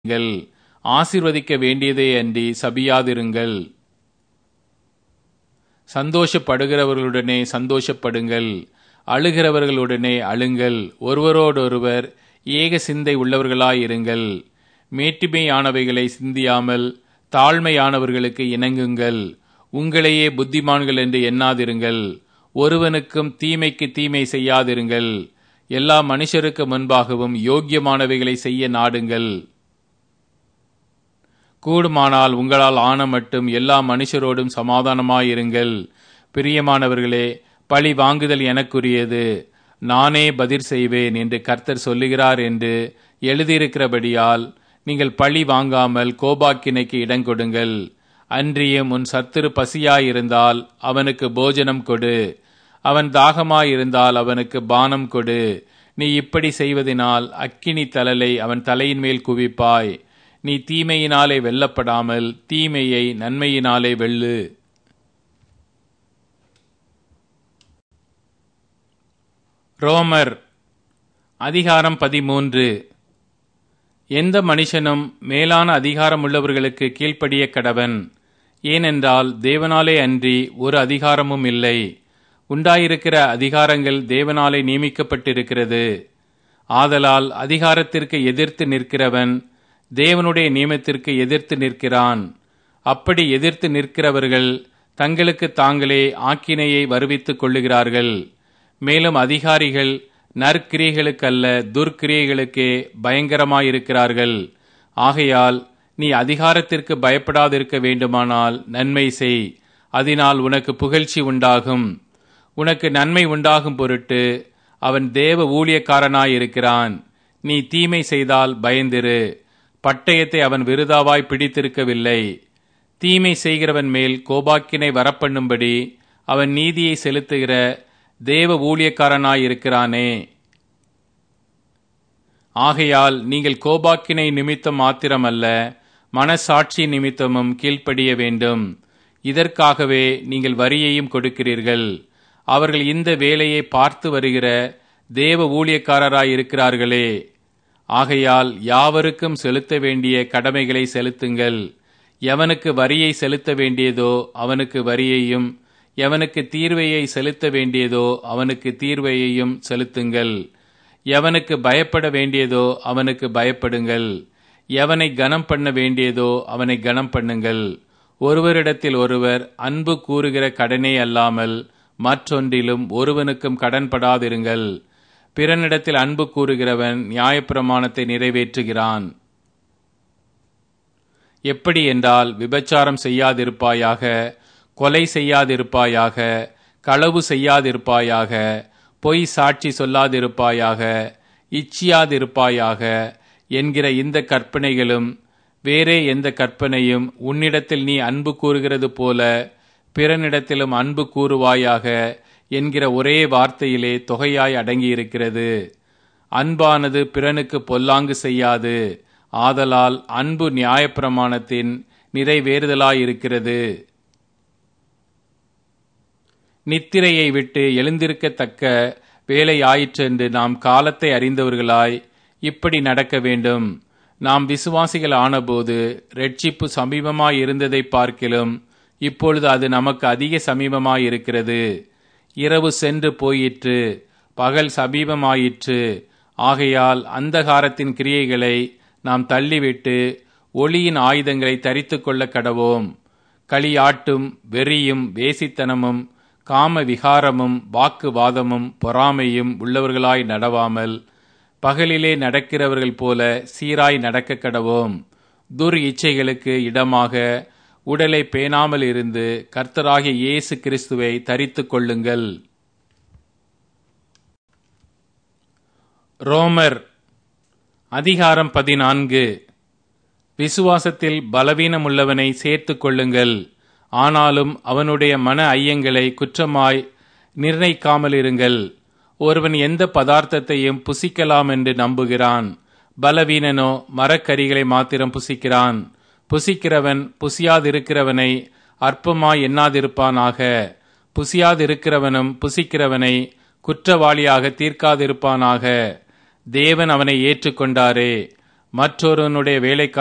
நீங்கள் ஆசீர்வதிக்க வேண்டியதே அன்றி சபியாதிருங்கள் சந்தோஷப்படுகிறவர்களுடனே சந்தோஷப்படுங்கள் அழுகிறவர்களுடனே அழுங்கள் ஒருவரோடொருவர் ஏக சிந்தை உள்ளவர்களாயிருங்கள் மேட்டிமையானவைகளை சிந்தியாமல் தாழ்மையானவர்களுக்கு இணங்குங்கள் உங்களையே புத்திமான்கள் என்று எண்ணாதிருங்கள் ஒருவனுக்கும் தீமைக்கு தீமை செய்யாதிருங்கள் எல்லா மனுஷருக்கு முன்பாகவும் யோக்கியமானவைகளை செய்ய நாடுங்கள் கூடுமானால் உங்களால் ஆன மட்டும் எல்லா மனுஷரோடும் சமாதானமாயிருங்கள் பிரியமானவர்களே பழி வாங்குதல் எனக்குரியது நானே பதில் செய்வேன் என்று கர்த்தர் சொல்லுகிறார் என்று எழுதியிருக்கிறபடியால் நீங்கள் பழி வாங்காமல் கோபாக்கினைக்கு இடங்கொடுங்கள் அன்றியும் உன் சத்துரு பசியாயிருந்தால் அவனுக்கு போஜனம் கொடு அவன் தாகமாயிருந்தால் அவனுக்கு பானம் கொடு நீ இப்படி செய்வதனால் அக்கினி தலலை அவன் தலையின் மேல் குவிப்பாய் நீ தீமையினாலே வெல்லப்படாமல் தீமையை நன்மையினாலே வெல்லு ரோமர் அதிகாரம் பதிமூன்று எந்த மனுஷனும் மேலான அதிகாரம் உள்ளவர்களுக்கு கீழ்ப்படிய கடவன் ஏனென்றால் தேவனாலே அன்றி ஒரு அதிகாரமும் இல்லை உண்டாயிருக்கிற அதிகாரங்கள் தேவனாலே நியமிக்கப்பட்டிருக்கிறது ஆதலால் அதிகாரத்திற்கு எதிர்த்து நிற்கிறவன் தேவனுடைய நியமத்திற்கு எதிர்த்து நிற்கிறான் அப்படி எதிர்த்து நிற்கிறவர்கள் தங்களுக்கு தாங்களே ஆக்கினையை வருவித்துக் கொள்ளுகிறார்கள் மேலும் அதிகாரிகள் நற்கிரியைகளுக்கல்ல துர்க்கிரியைகளுக்கே பயங்கரமாயிருக்கிறார்கள் ஆகையால் நீ அதிகாரத்திற்கு பயப்படாதிருக்க வேண்டுமானால் நன்மை செய் அதனால் உனக்கு புகழ்ச்சி உண்டாகும் உனக்கு நன்மை உண்டாகும் பொருட்டு அவன் தேவ ஊழியக்காரனாயிருக்கிறான் நீ தீமை செய்தால் பயந்திரு பட்டயத்தை அவன் விருதாவாய் பிடித்திருக்கவில்லை தீமை செய்கிறவன் மேல் கோபாக்கினை வரப்பண்ணும்படி அவன் நீதியை செலுத்துகிற தேவ ஊழியக்காரனாயிருக்கிறானே ஆகையால் நீங்கள் கோபாக்கினை நிமித்தம் மாத்திரமல்ல மனசாட்சி நிமித்தமும் கீழ்ப்படிய வேண்டும் இதற்காகவே நீங்கள் வரியையும் கொடுக்கிறீர்கள் அவர்கள் இந்த வேலையை பார்த்து வருகிற தேவ ஊழியக்காரராயிருக்கிறார்களே ஆகையால் யாவருக்கும் செலுத்த வேண்டிய கடமைகளை செலுத்துங்கள் எவனுக்கு வரியை செலுத்த வேண்டியதோ அவனுக்கு வரியையும் எவனுக்கு தீர்வையை செலுத்த வேண்டியதோ அவனுக்கு தீர்வையையும் செலுத்துங்கள் எவனுக்கு பயப்பட வேண்டியதோ அவனுக்கு பயப்படுங்கள் எவனை கனம் பண்ண வேண்டியதோ அவனை கனம் பண்ணுங்கள் ஒருவரிடத்தில் ஒருவர் அன்பு கூறுகிற கடனே அல்லாமல் மற்றொன்றிலும் ஒருவனுக்கும் கடன்படாதிருங்கள் பிறனிடத்தில் அன்பு கூறுகிறவன் நியாயப்பிரமாணத்தை நிறைவேற்றுகிறான் எப்படி என்றால் விபச்சாரம் செய்யாதிருப்பாயாக கொலை செய்யாதிருப்பாயாக களவு செய்யாதிருப்பாயாக பொய் சாட்சி சொல்லாதிருப்பாயாக இச்சியாதிருப்பாயாக என்கிற இந்த கற்பனைகளும் வேறே எந்த கற்பனையும் உன்னிடத்தில் நீ அன்பு கூறுகிறது போல பிறனிடத்திலும் அன்பு கூறுவாயாக என்கிற ஒரே வார்த்தையிலே தொகையாய் அடங்கியிருக்கிறது அன்பானது பிறனுக்கு பொல்லாங்கு செய்யாது ஆதலால் அன்பு நியாயப்பிரமாணத்தின் நிறைவேறுதலாயிருக்கிறது நித்திரையை விட்டு எழுந்திருக்கத்தக்க வேலை ஆயிற்றென்று நாம் காலத்தை அறிந்தவர்களாய் இப்படி நடக்க வேண்டும் நாம் விசுவாசிகள் ஆனபோது ரட்சிப்பு சமீபமாய் இருந்ததை பார்க்கிலும் இப்பொழுது அது நமக்கு அதிக சமீபமாயிருக்கிறது இரவு சென்று போயிற்று பகல் சமீபமாயிற்று ஆகையால் அந்தகாரத்தின் கிரியைகளை நாம் தள்ளிவிட்டு ஒளியின் ஆயுதங்களை தரித்து கொள்ள கடவோம் களியாட்டும் வெறியும் வேசித்தனமும் காம விகாரமும் வாக்குவாதமும் பொறாமையும் உள்ளவர்களாய் நடவாமல் பகலிலே நடக்கிறவர்கள் போல சீராய் நடக்க கடவோம் துர் இச்சைகளுக்கு இடமாக உடலை பேணாமல் இருந்து கர்த்தராகிய இயேசு கிறிஸ்துவை தரித்து கொள்ளுங்கள் ரோமர் அதிகாரம் பதினான்கு விசுவாசத்தில் பலவீனமுள்ளவனை சேர்த்து கொள்ளுங்கள் ஆனாலும் அவனுடைய மன ஐயங்களை குற்றமாய் நிர்ணயிக்காமல் இருங்கள் ஒருவன் எந்த பதார்த்தத்தையும் புசிக்கலாம் என்று நம்புகிறான் பலவீனனோ மரக்கரிகளை மாத்திரம் புசிக்கிறான் புசிக்கிறவன் புசியாதிருக்கிறவனை அற்பமாய் எண்ணாதிருப்பானாக புசியாதிருக்கிறவனும் புசிக்கிறவனை குற்றவாளியாக தீர்க்காதிருப்பானாக தேவன் அவனை ஏற்றுக்கொண்டாரே மற்றொருவனுடைய வேலைக்காரன்